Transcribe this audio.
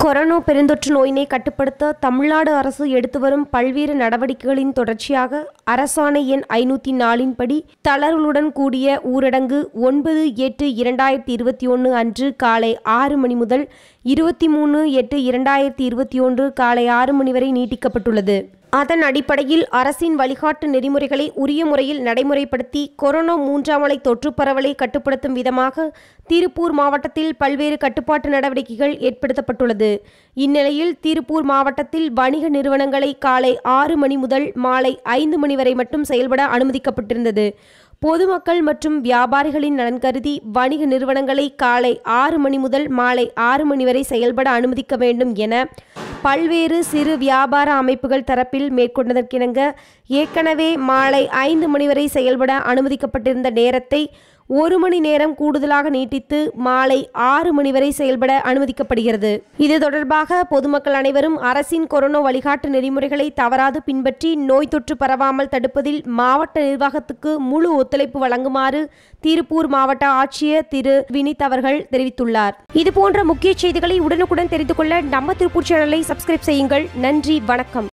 corona பெருந்தொற்று நோயினை கட்டுப்படுத்த தமிழ்நாடு அரசு எடுத்து வரும் பல்வேறு நடவடிக்கைகளின் தொடர்ச்சியாக அரசாணை எண் ஐநூற்றி நாலின்படி தளர்வுகளுடன் கூடிய ஊரடங்கு ஒன்பது எட்டு இரண்டாயிரத்தி இருபத்தி ஒன்று அன்று காலை ஆறு மணி முதல் இருபத்தி மூணு எட்டு இரண்டாயிரத்தி இருபத்தி ஒன்று காலை ஆறு மணி வரை நீட்டிக்கப்பட்டுள்ளது அதன் அடிப்படையில் அரசின் வழிகாட்டு நெறிமுறைகளை உரிய முறையில் நடைமுறைப்படுத்தி கொரோனா மூன்றாம் அலை தொற்று பரவலை கட்டுப்படுத்தும் விதமாக திருப்பூர் மாவட்டத்தில் பல்வேறு கட்டுப்பாட்டு நடவடிக்கைகள் ஏற்படுத்தப்பட்டுள்ளது இந்நிலையில் திருப்பூர் மாவட்டத்தில் வணிக நிறுவனங்களை காலை ஆறு மணி முதல் மாலை ஐந்து மணி வரை மட்டும் செயல்பட அனுமதிக்கப்பட்டிருந்தது பொதுமக்கள் மற்றும் வியாபாரிகளின் நலன் கருதி வணிக நிறுவனங்களை காலை ஆறு மணி முதல் மாலை ஆறு மணி வரை செயல்பட அனுமதிக்க வேண்டும் என பல்வேறு சிறு வியாபார அமைப்புகள் தரப்பில் மேற்கொண்டதற்கிணங்க ஏற்கனவே மாலை ஐந்து மணி வரை செயல்பட அனுமதிக்கப்பட்டிருந்த நேரத்தை ஒரு மணி நேரம் கூடுதலாக நீட்டித்து மாலை ஆறு மணி வரை செயல்பட அனுமதிக்கப்படுகிறது இது தொடர்பாக பொதுமக்கள் அனைவரும் அரசின் கொரோனா வழிகாட்டு நெறிமுறைகளை தவறாது பின்பற்றி நோய் தொற்று பரவாமல் தடுப்பதில் மாவட்ட நிர்வாகத்துக்கு முழு ஒத்துழைப்பு வழங்குமாறு திருப்பூர் மாவட்ட ஆட்சியர் திரு வினித் அவர்கள் தெரிவித்துள்ளார் இதுபோன்ற முக்கிய செய்திகளை உடனுக்குடன் தெரிந்து கொள்ள நம்ம திருப்பூர் சேனலை சப்ஸ்கிரைப் செய்யுங்கள் நன்றி வணக்கம்